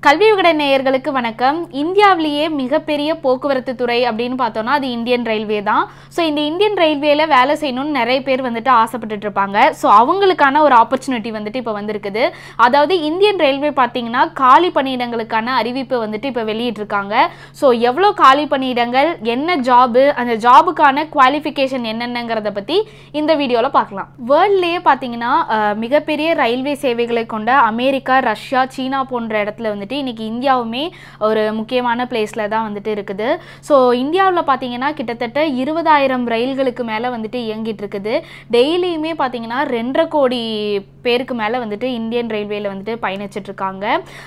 கல்வி விகட நேயர்களுக்கு வணக்கம் இந்தியாவிலேயே மிகப்பெரிய போக்குவரத்து துறை அப்படின்னு பார்த்தோம்னா அது இந்தியன் ரயில்வே தான் ஸோ இந்த இந்தியன் ரயில்வேல வேலை செய்யணும்னு நிறைய பேர் வந்துட்டு ஆசைப்பட்டுட்டு இருப்பாங்க ஸோ அவங்களுக்கான ஒரு ஆப்பர்ச்சுனிட்டி வந்துட்டு இப்போ வந்திருக்குது அதாவது இந்தியன் ரயில்வே பார்த்தீங்கன்னா காலி பணியிடங்களுக்கான அறிவிப்பு வந்துட்டு இப்போ வெளியிட்டிருக்காங்க ஸோ எவ்வளோ காலி பணியிடங்கள் என்ன ஜாபு அந்த ஜாபுக்கான குவாலிஃபிகேஷன் என்னென்னங்கிறத பற்றி இந்த வீடியோவில் பார்க்கலாம் வேர்ல்ட்லேயே பார்த்தீங்கன்னா அஹ், மிகப்பெரிய ரயில்வே சேவைகளை கொண்ட அமெரிக்கா ரஷ்யா சீனா போன்ற இடத்துல வந்துட்டு இன்னைக்கு இந்தியாவுமே ஒரு முக்கியமான பிளேஸில் தான் வந்துட்டு இருக்குது ஸோ இந்தியாவில் பார்த்தீங்கன்னா கிட்டத்தட்ட இருபதாயிரம் ரயில்களுக்கு மேலே வந்துட்டு இயங்கிட்டு இருக்குது டெய்லியுமே பார்த்தீங்கன்னா ரெண்டரை கோடி பேருக்கு மேலே வந்துட்டு இந்தியன் ரயில்வேல வந்துட்டு பயணிச்சிட்டு இருக்காங்க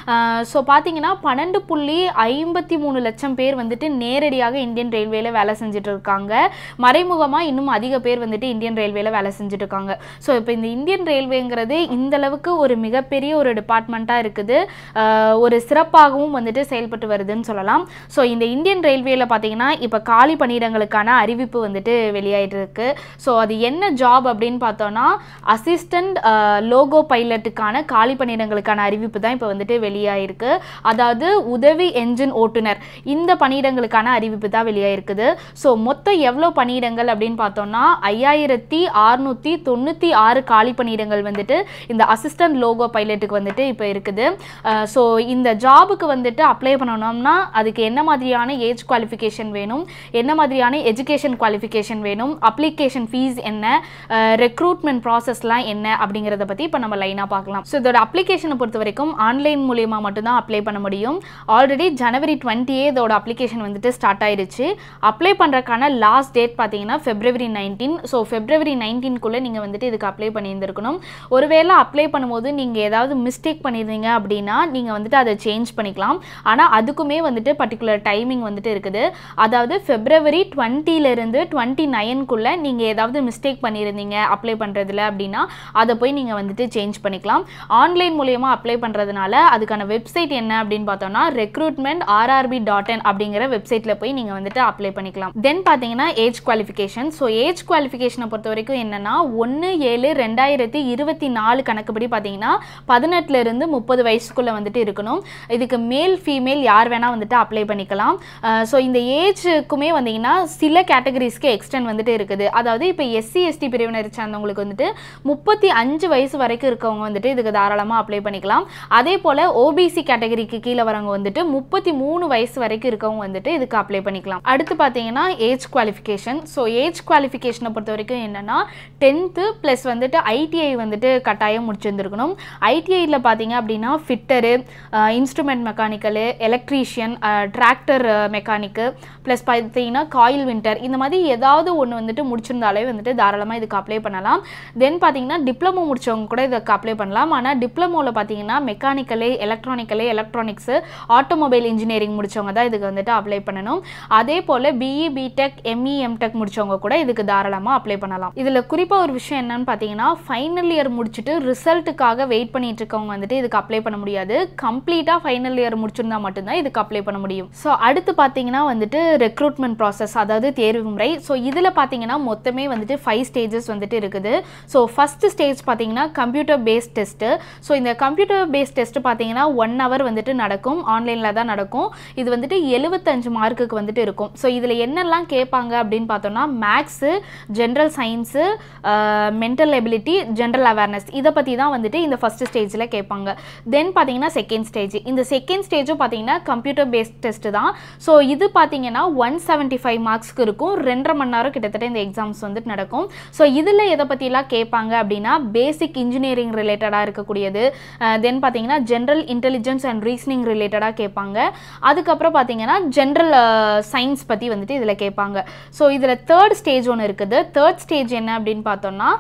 ஸோ பார்த்தீங்கன்னா பன்னெண்டு புள்ளி ஐம்பத்தி மூணு லட்சம் பேர் வந்துட்டு நேரடியாக இந்தியன் ரயில்வேல வேலை செஞ்சுட்டு இருக்காங்க மறைமுகமாக இன்னும் அதிக பேர் வந்துட்டு இந்தியன் ரயில்வேல வேலை செஞ்சுட்டு இருக்காங்க ஸோ இப்போ இந்த இந்தியன் ரயில்வேங்கிறது இந்த அளவுக்கு ஒரு மிகப்பெரிய ஒரு டிபார்ட்மெண்ட்டாக இருக்குது ஆஹ் ஒரு சிறப்பாகவும் வந்துட்டு செயல்பட்டு வருதுன்னு சொல்லலாம் ஸோ இந்த இந்தியன் ரயில்வேல பார்த்தீங்கன்னா இப்போ காலி பணியிடங்களுக்கான அறிவிப்பு வந்துட்டு வெளியாயிட்டு இருக்கு ஸோ அது என்ன ஜாப் அப்படின்னு பார்த்தோம்னா அசிஸ்டண்ட் லோகோ பைலட்டுக்கான காலி பணியிடங்களுக்கான அறிவிப்பு தான் இப்போ வந்துட்டு வெளியாயிருக்கு அதாவது உதவி என்ஜின் ஓட்டுநர் இந்த பணியிடங்களுக்கான அறிவிப்பு தான் வெளியாயிருக்குது ஸோ மொத்தம் எவ்வளோ பணியிடங்கள் அப்படின்னு பார்த்தோம்னா ஐயாயிரத்தி அறுநூத்தி தொண்ணூற்றி ஆறு காலி பணியிடங்கள் வந்துட்டு இந்த அசிஸ்டன்ட் லோகோ பைலட்டுக்கு வந்துட்டு இப்போ இருக்குது ஸோ இந்த ஜாபுக்கு வந்துட்டு அப்ளை பண்ணணும்னா அதுக்கு என்ன மாதிரியான ஏஜ் குவாலிஃபிகேஷன் வேணும் என்ன மாதிரியான எஜுகேஷன் குவாலிஃபிகேஷன் வேணும் அப்ளிகேஷன் ஃபீஸ் என்ன ரெக்ரூட்மெண்ட் ப்ராசஸ்லாம் என்ன அப்படிங்கிறத பற்றி இப்போ நம்ம லைனாக பார்க்கலாம் ஸோ இதோட அப்ளிகேஷனை பொறுத்த வரைக்கும் ஆன்லைன் மூலியமாக மட்டும்தான் அப்ளை பண்ண முடியும் ஆல்ரெடி ஜனவரி டுவெண்ட்டியே இதோட அப்ளிகேஷன் வந்துட்டு ஸ்டார்ட் ஆயிருச்சு அப்ளை பண்ணுறதுக்கான லாஸ்ட் டேட் பார்த்தீங்கன்னா ஃபெப்ரவரி நைன்டீன் ஸோ ஃபெப்ரவரி நைன்டீன்குள்ளே நீங்கள் வந்துட்டு இதுக்கு அப்ளை பண்ணியிருந்திருக்கணும் ஒருவேளை அப்ளை பண்ணும்போது நீங்கள் ஏதாவது மிஸ்டேக் பண்ணியிருந்தீங்க அப்படின்னா நீங்கள் வந்துட்டு அதை சேஞ்ச் பண்ணிக்கலாம் ஆனால் அதுக்குமே வந்துட்டு பர்டிகுலர் டைமிங் வந்துட்டு இருக்குது அதாவது ஃபெப்ரவரி டுவெண்ட்டிலேருந்து டுவெண்ட்டி நைன்குள்ளே நீங்கள் ஏதாவது மிஸ்டேக் பண்ணியிருந்தீங்க அப்ளை பண்ணுறதுல அப்படின்னா அதை போய் நீங்கள் வந்துட்டு சேஞ்ச் பண்ணிக்கலாம் ஆன்லைன் மூலியமாக அப்ளை பண்ணுறதுனால அதுக்கான வெப்சைட் என்ன அப்படின்னு பார்த்தோம்னா ரெக்ரூட்மெண்ட் ஆர்ஆர்பி டாட் இன் அப்படிங்கிற வெப்சைட்டில் போய் நீங்கள் வந்துட்டு அப்ளை பண்ணிக்கலாம் தென் பார்த்தீங்கன்னா ஏஜ் குவாலிஃபிகேஷன் ஸோ ஏஜ் குவாலிஃபிகேஷனை பொறுத்த வரைக்கும் என்னன்னா ஒன்று ஏழு ரெண்டாயிரத்தி இருபத்தி நாலு கணக்குப்படி பார்த்தீங்கன்னா பதினெட்டுல இருந்து முப்பது வயசுக்குள்ள வந்துட்டு இருக்கணும் இதுக்கு மேல் ஃபீமேல் யார் வேணா வந்துட்டு அப்ளை பண்ணிக்கலாம் ஸோ இந்த ஏஜுக்குமே வந்தீங்கன்னா சில கேட்டகரிஸ்க்கு எக்ஸ்டெண்ட் வந்துட்டு இருக்குது அதாவது இப்போ எஸ்சி எஸ்டி பிரிவினரை சார்ந்தவங்களுக்கு வந்துட்டு முப்பத்தி அஞ்சு வயசு வரைக்கும் இருக்கவங்க வந்துட்டு இதுக்கு தாராளமாக அப்ளை பண்ணிக்கலாம் அதே போல் ஓபிசி கேட்டகரிக்கு கீழே வரவங்க வந்துட்டு முப்பத்தி மூணு வயசு வரைக்கும் இருக்கவங்க வந்துட்டு இதுக்கு அப்ளை பண்ணிக்கலாம் அடுத்து பார்த்தீங்கன்னா ஏஜ் குவாலிஃபிகேஷன் ஸோ ஏஜ் குவாலிஃபிகேஷனை பொறுத்த வரைக்கும் என்னன்னா டென்த்து ப்ளஸ் வந்துட்டு ஐடிஐ வந்துட்டு கட்டாயம் முடிச்சிருந்துருக்கணும் ஐடிஐயில் பார்த்தீங்க அப்படின்னா fitter instrument mechanical electrician tractor mechanic plus பார்த்தீங்கன்னா காயில் வின்டர் இந்த மாதிரி ஏதாவது ஒன்று வந்துட்டு முடிச்சிருந்தாலே வந்துட்டு தாராளமாக இதுக்கு அப்ளை பண்ணலாம் தென் பார்த்தீங்கன்னா டிப்ளமோ முடிச்சவங்க கூட இதுக்கு அப்ளை பண்ணலாம் ஆனால் டிப்ளமோவில் பார்த்தீங்கன்னா mechanical electrical electronics automobile engineering முடிச்சவங்க தான் இதுக்கு வந்துட்டு அப்ளை பண்ணணும் அதே போல் பிஇ பிடெக் எம்இ எம்டெக் முடிச்சவங்க கூட இதுக்கு தாராளமாக அப்ளை பண்ணலாம் இதில் குறிப்பாக ஒரு விஷயம் என்னன்னு பார்த்தீங்கன்னா ஃபைனல் இயர் முடிச்சுட்டு ரிசல்ட்டுக்காக வெயிட் பண்ணிட்டு இருக்கவங்க வந்துட்டு இதுக்கு அப்ளை பண்ண முடியாது கம்ப்ளீட்டாக ஃபைனல் இயர் முடிச்சிருந்தா மட்டும்தான் இதுக்கு அப்ளை பண்ண முடியும் ஸோ அடுத்து பார்த்தீங்கன்னா வந்துட்டு ரெக்ரூட்மெண்ட் ப்ராசஸ் அதாவது தேர்வு முறை ஸோ இதில் பார்த்தீங்கன்னா மொத்தமே வந்துட்டு ஃபைவ் ஸ்டேஜஸ் வந்துட்டு இருக்குது ஸோ ஃபர்ஸ்ட் ஸ்டேஜ் பார்த்தீங்கன்னா கம்ப்யூட்டர் பேஸ்ட் டெஸ்ட்டு ஸோ இந்த கம்ப்யூட்டர் பேஸ்ட் டெஸ்ட் பார்த்தீங்கன்னா ஒன் ஹவர் வந்துட்டு நடக்கும் ஆன்லைனில் தான் நடக்கும் இது வந்துட்டு எழுபத்தஞ்சு மார்க்குக்கு வந்துட்டு இருக்கும் ஸோ இதில் என்னெல்லாம் கேட்பாங்க அப்படின்னு பார்த்தோம்னா maths general science mental ability general awareness இதை பற்றி தான் வந்துட்டு இந்த ஃபர்ஸ்ட் ஸ்டேஜில் கேட்பாங்க தென் பார்த்தீங்கன்னா செகண்ட் ஸ்டேஜ் இந்த செகண்ட் ஸ்டேஜும் பார்த்தீங்கன்னா கம்ப்யூட்டர் பேஸ்ட் டெஸ்ட் தான் ஸோ இது பார்த்தீங்கன்னா ஒன் செவன்ட்டி ஃபைவ் மார்க்ஸ்க்கு இருக்கும் ரெண்டரை மணி நேரம் கிட்டத்தட்ட இந்த எக்ஸாம்ஸ் வந்துட்டு நடக்கும் ஸோ இதில் எதை பற்றிலாம் கேட்பாங்க அப்படின்னா பேசிக் இன்ஜினியரிங் ரிலேட்டடாக இருக்கக்கூடியது தென் பார்த்தீங்கன்னா ஜென்ரல் இன்டெலிஜென்ஸ் அண்ட் ரீசனிங் ரிலேட்டடாக கேட்பாங்க அதுக்கப்புறம் பார்த்தீங்கன்னா ஜென்ரல் சயின்ஸ் பற்றி வந்துட்டு இதில் கேட்பாங்க ஸோ இதில் தேர்ட் ஸ்டேஜ் ஒன்று இருக்குது தேர்ட் ஸ்டேஜ் என்ன அப்படின்னு பார்த்தோம்னா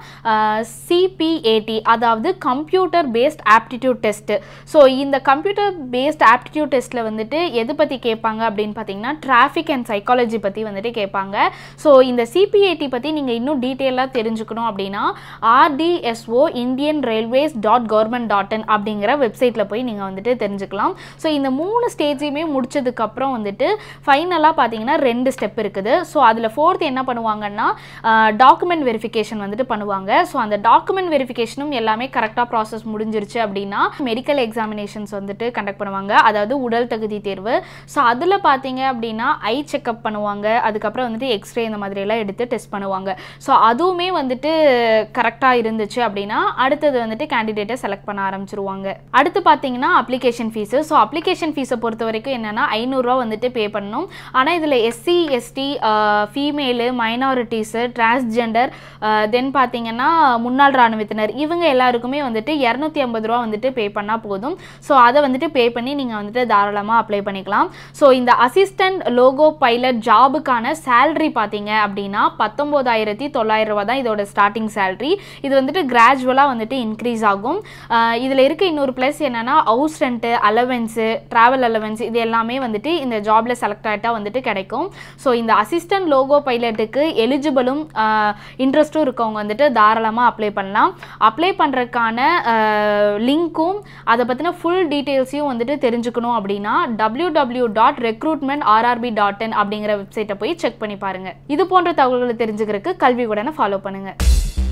சிபிஏடி அதாவது computer based aptitude test so இந்த கம்ப்யூட்டர் பேஸ்ட் ஆப்டிடியூட் டெஸ்ட்டில் வந்துட்டு எது பற்றி கேட்பாங்க அப்படின்னு பார்த்தீங்கன்னா டிராஃபிக் அண்ட் சைக்காலஜி பற்றி வந்துட்டு கேட்பாங்க ஸோ இந்த சிபிஏடி பற்றி நீங்கள் இன்னும் டீட்டெயிலாக தெரிஞ்சுக்கணும் அப்படின்னா RDSO Indian railways dot government dot in அப்படிங்கிற வெப்சைட்டில் போய் நீங்கள் வந்துட்டு தெரிஞ்சுக்கலாம் ஸோ இந்த மூணு ஸ்டேஜையுமே முடிச்சதுக்கப்புறம் வந்துட்டு ஃபைனலாக பார்த்தீங்கன்னா ரெண்டு ஸ்டெப் இருக்குது ஸோ அதில் ஃபோர்த் என்ன பண்ணுவாங்கன்னா டாக்குமெண்ட் வெரிஃபிகேஷன் வந்துட்டு பண்ணுவாங்க ஸோ அந்த டாக்குமெண்ட் வெரிஃபிகேஷனும் எல்லாமே கரெக்டாக ப்ராசஸ் முடிஞ்சிருச்சு அப்படின்னா மெடிக்கல் எக்ஸாமினேஷன்ஸ் வந்துட்டு கண்டக்ட் பண்ணுவாங்க அதாவது உடல் தகுதி தேர்வு ஸோ அதில் பார்த்தீங்க அப்படின்னா ஐ செக்அப் பண்ணுவாங்க அதுக்கப்புறம் வந்துட்டு எக்ஸ்ரே இந்த மாதிரியெல்லாம் எடுத்து டெஸ்ட் பண்ணுவாங்க ஸோ அதுவுமே வந்துட்டு கரெக்டாக இருந்துச்சு அப்படின்னா அடுத்தது வந்துட்டு கேண்டிடேட்டை செலக்ட் பண்ண ஆரம்பிச்சிருவாங்க அடுத்து பார்த்தீங்கன்னா அப்ளிகேஷன் ஃபீஸு ஸோ அப்ளிகேஷன் ஃபீஸை பொறுத்த வரைக்கும் என்னென்னா ஐநூறுரூவா வந்துட்டு பே பண்ணணும் ஆனால் இதில் SC ST female minorities transgender then பார்த்தீங்கன்னா முன்னாள் இராணுவத்தினர் இவங்க எல்லாருக்குமே வந்துட்டு இரநூத்தி ஐம்பது ரூபா வந்துட்டு பே பண்ணால் போதும் ஸோ அதை வந்துட்டு பே பண்ணி நீங்கள் வந்துட்டு தாராளமாக அப்ளை பண்ணிக்கலாம் ஸோ இந்த அசிஸ்டன்ட் லோகோ பைலட் ஜாபுக்கான சேலரி பார்த்தீங்க அப்படின்னா பத்தொம்போதாயிரத்தி தொள்ளாயிரம் ரூபா தான் இதோட ஸ்டார்டிங் சேலரி இது வந்துட்டு கிராஜுவலாக வந்துட்டு இன்க்ரீஸ் ஆகும் இதில் இருக்க இன்னொரு ப்ளஸ் என்னென்னா house rent allowance travel allowance இது எல்லாமே வந்துட்டு இந்த ஜாபில் செலக்ட் ஆகிட்டா வந்துட்டு கிடைக்கும் ஸோ இந்த அசிஸ்டன்ட் லோகோ பைலட்டுக்கு எலிஜிபிளும் இன்ட்ரெஸ்ட்டும் இருக்கவங்க வந்துட்டு தாராளமாக அப்ளை பண்ணலாம் அப்ளை பண்ணுறதுக்கான லிங்க்கும் அதை பற்றின ஃபுல் டீட்டெயில்ஸையும் வந்துட்டு தெரிஞ்சுக்கணும் அப்படின்னா W W dot recruitment RRB dot in அப்படிங்கிற வெப்சைட்டை போய் செக் பண்ணி பாருங்கள் இது போன்ற தகவல்களை தெரிஞ்சுக்கிறதுக்கு கல்வி உடனே ஃபாலோ பண்ணுங்கள்